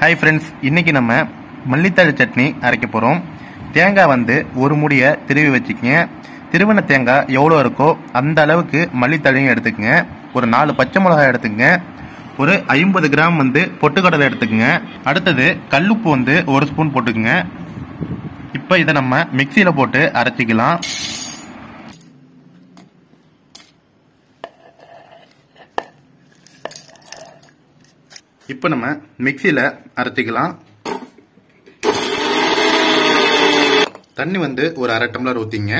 hi friends இன்னைக்கு நம்ம மல்லித்தழை சட்னி அரைக்க போகிறோம் தேங்காய் வந்து ஒரு முடியை திருவி வச்சுக்கங்க திருவின தேங்காய் எவ்வளோ இருக்கோ அந்த அளவுக்கு மல்லித்தழையும் எடுத்துக்கங்க ஒரு நாலு பச்சை மிளகாய் எடுத்துக்கங்க ஒரு ஐம்பது கிராம் வந்து பொட்டுக்கடலை எடுத்துக்கங்க அடுத்தது கல்லுப்பு வந்து ஒரு ஸ்பூன் போட்டுக்குங்க இப்போ இதை நம்ம மிக்சியில் போட்டு அரைச்சிக்கலாம் இப்போ நம்ம மிக்சியில் அரைச்சிக்கலாம் தண்ணி வந்து ஒரு அரை டம்ளர் ஊற்றிங்க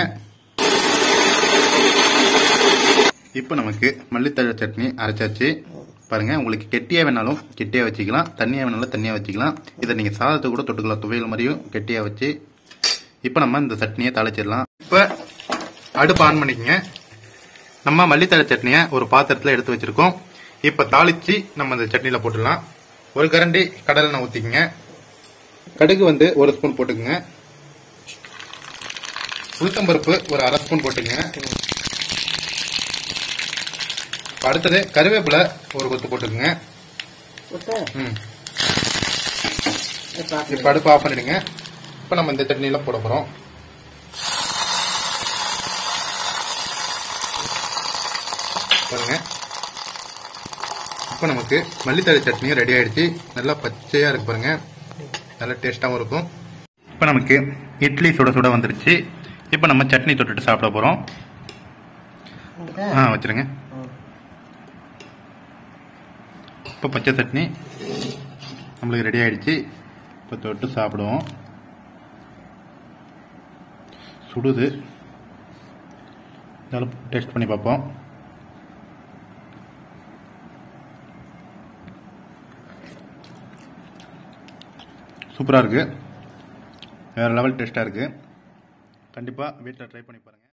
இப்போ நமக்கு மல்லித்தழை சட்னி அரைச்சாச்சு பாருங்க உங்களுக்கு கெட்டியா வேணாலும் கெட்டியா வச்சுக்கலாம் தண்ணியா வேணாலும் தண்ணியா வச்சுக்கலாம் இதை நீங்க சாதத்தை கூட தொட்டுக்கலாம் துவையல் மாதிரியும் கெட்டியா வச்சு இப்போ நம்ம இந்த சட்னியை தாளிச்சிடலாம் இப்போ அடுப்பு ஆன் பண்ணிக்கங்க நம்ம மல்லித்தழை சட்னியை ஒரு பாத்திரத்தில் எடுத்து வச்சிருக்கோம் இப்போ தாளிச்சு நம்ம இந்த சட்னியில் போட்டுடலாம் ஒரு கரண்டி கடலை ஊற்றிக்கங்க கடுகு வந்து ஒரு ஸ்பூன் போட்டுக்குங்க உளுத்தம்பருப்பு ஒரு அரை ஸ்பூன் போட்டுங்க இப்ப அடுத்தது கருவேப்பிலை ஒரு கொத்து போட்டுக்குங்க ம் இப்போ அடுப்பு ஆஃப் பண்ணிடுங்க இப்போ நம்ம இந்த சட்னியில போட போறோம் பாருங்க இப்போ நமக்கு மல்லித்தழை சட்னியும் ரெடி ஆயிடுச்சு நல்லா பச்சையா இருக்கு பாருங்க நல்லா டேஸ்டாகவும் இருக்கும் இப்போ நமக்கு இட்லி சுட சுட வந்துருச்சு இப்போ நம்ம சட்னி தொட்டுட்டு சாப்பிட போறோம் ஆ வச்சிருங்க இப்போ பச்சை சட்னி நம்மளுக்கு ரெடி ஆயிடுச்சு இப்போ தொட்டு சாப்பிடுவோம் சுடுது இருந்தாலும் டேஸ்ட் பண்ணி பார்ப்போம் சூப்பராக இருக்குது வேறு லெவல் டேஸ்ட்டாக இருக்குது கண்டிப்பாக வீட்டில் ட்ரை பண்ணி பாருங்கள்